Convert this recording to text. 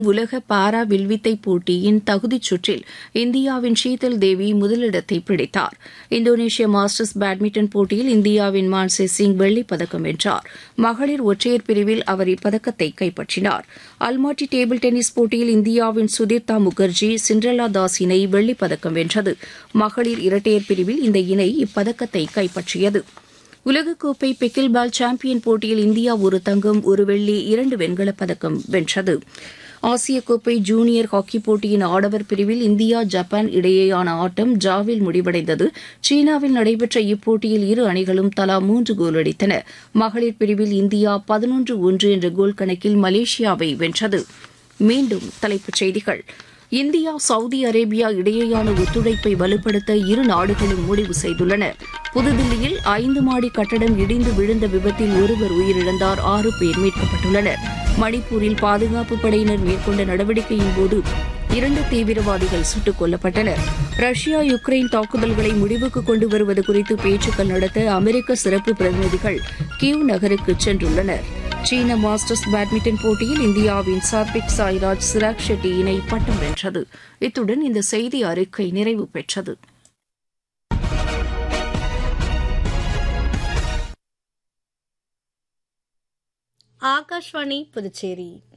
உலக பாரா வில்வித்தை போட்டியின் தகுதிச் சுற்றில் இந்தியாவின் ஷீதல் தேவி முதலிடத்தை பிடித்தார் இந்தோனேஷிய மாஸ்டர்ஸ் பேட்மிண்டன் போட்டியில் இந்தியாவின் மான்சே சிங் வெள்ளிப் பதக்கம் வென்றார் மகளிர் ஒற்றையர் பிரிவில் அவர் இப்பதக்கத்தை கைப்பற்றினார் அல்மாட்டி டேபிள் டென்னிஸ் போட்டியில் இந்தியாவின் சுதீர்த்தா முகர்ஜி சிண்ட்ரலா தாஸ் இணை வெள்ளிப் பதக்கம் வென்றது மகளிர் இரட்டையர் பிரிவில் இந்த இணை இப்பதக்கத்தை கைப்பற்றியது உலகக்கோப்பை பிக்கில் பால் சாம்பியன் போட்டியில் இந்தியா ஒரு தங்கம் ஒரு வெள்ளி இரண்டு வெண்கலப் பதக்கம் வென்றது ஆசிய கோப்பை ஜூனியர் ஹாக்கி போட்டியின் ஆடவர் பிரிவில் இந்தியா ஜப்பான் இடையேயான ஆட்டம் டிராவில் முடிவடைந்தது சீனாவில் நடைபெற்ற இப்போட்டியில் இரு அணிகளும் தலா மூன்று கோல் அடித்தன மகளிர் பிரிவில் இந்தியா பதினொன்று ஒன்று என்ற கோல் கணக்கில் மலேசியாவை வென்றது மீண்டும் தலைப்புச் செய்திகள் இந்தியா சவுதி அரேபியா இடையேயான ஒத்துழைப்பை வலுப்படுத்த இரு நாடுகளும் முடிவு செய்துள்ளன புதுதில்லியில் ஐந்து மாடி கட்டடம் இடிந்து விழுந்த விபத்தில் ஒருவர் உயிரிழந்தார் ஆறு பேர் மீட்கப்பட்டுள்ளனர் மணிப்பூரில் பாதுகாப்பு படையினர் மேற்கொண்ட நடவடிக்கையின் போது இரண்டு தீவிரவாதிகள் சுட்டுக் கொல்லப்பட்டனர் ரஷ்யா யுக்ரைன் தாக்குதல்களை முடிவுக்கு கொண்டு வருவது குறித்து பேச்சுக்கள் நடத்த அமெரிக்க சிறப்பு பிரதிநிதிகள் கியூ நகருக்கு சென்றுள்ளனர் சீன மாஸ்டர்ஸ் பேட்மிண்டன் போட்டியில் இந்தியாவின் சாத்விக் சாய்ராஜ் சிராக் ஷெட்டி இணை பட்டம் வென்றது இத்துடன் இந்த செய்தி அறிக்கை நிறைவு பெற்றது ஆகாஷ்வாணி புதுச்சேரி